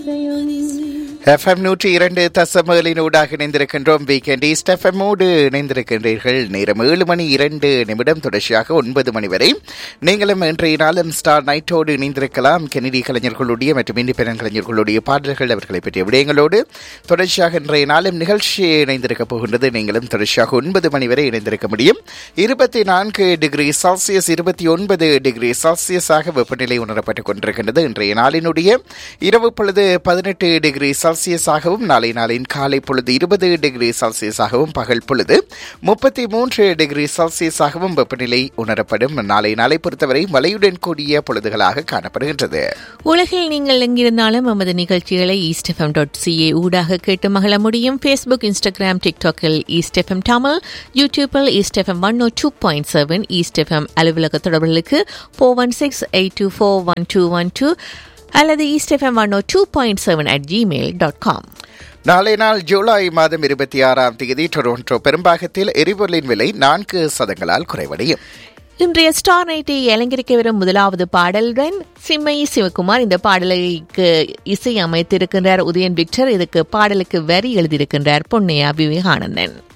FM நூற்றி இரண்டு தசமகளினூடாக இணைந்திருக்கின்றோம் வீக்கெண்ட் ஈஸ்ட் எஃப்எம்மோடு இணைந்திருக்கின்றீர்கள் நேரம் ஏழு மணி இரண்டு நிமிடம் தொடர்ச்சியாக ஒன்பது மணி வரை நீங்களும் இன்றைய நாளும் ஸ்டார் நைட்டோடு இணைந்திருக்கலாம் கெனடி கலைஞர்களுடைய மற்றும் இண்டிபெண்டன்ட் கலைஞர்களுடைய பாடல்கள் அவர்களை பற்றிய விடயங்களோடு தொடர்ச்சியாக இன்றைய நாளும் நிகழ்ச்சி இணைந்திருக்க போகின்றது நீங்களும் தொடர்ச்சியாக ஒன்பது மணி வரை இணைந்திருக்க முடியும் இருபத்தி நான்கு டிகிரி செல்சியஸ் இருபத்தி ஒன்பது டிகிரி செல்சியஸாக வெப்பநிலை உணரப்பட்டுக் கொண்டிருக்கின்றது இன்றைய நாளினுடைய இரவு பொழுது பதினெட்டு டிகிரி செல்சியஸாகவும் நாளை நாளின் காலை பொழுது இருபது டிகிரி செல்சியஸாகவும் பகல் பொழுது முப்பத்தி மூன்று டிகிரி செல்சியஸாகவும் வெப்பநிலை உணரப்படும் நாளை நாளை பொறுத்தவரை மழையுடன் கூடிய பொழுதுகளாக காணப்படுகின்றது உலகில் நீங்கள் எங்கிருந்தாலும் நமது நிகழ்ச்சிகளை ஈஸ்ட் எஃப்எம் டாட் சிஏ ஊடாக கேட்டு மகிழ முடியும் ஃபேஸ்புக் இன்ஸ்டாகிராம் டிக்டாக்கில் ஈஸ்ட் எஃப்எம் தமிழ் யூடியூப்பில் East FM one O two point seven East FM அலுவலக தொடர்புகளுக்கு four one six eight two four one two one two அல்லது East FM one O two point seven at Gmail dot com நாளை நாள் ஜூலை மாதம் இருபத்தி ஆறாம் தேதி டொரண்டோ பெரும்பாகத்தில் எரிபொருளின் விலை நான்கு சதங்களால் குறைவடையும் இன்றைய ஸ்டார் நைட்டை அலங்கரிக்க வரும் முதலாவது பாடலுடன் சிம்மை சிவகுமார் இந்த பாடலுக்கு இசை அமைத்திருக்கின்றார் உதயன் விக்டர் இதுக்கு பாடலுக்கு வரி எழுதியிருக்கின்றார் பொன்னையா விவேகானந்தன்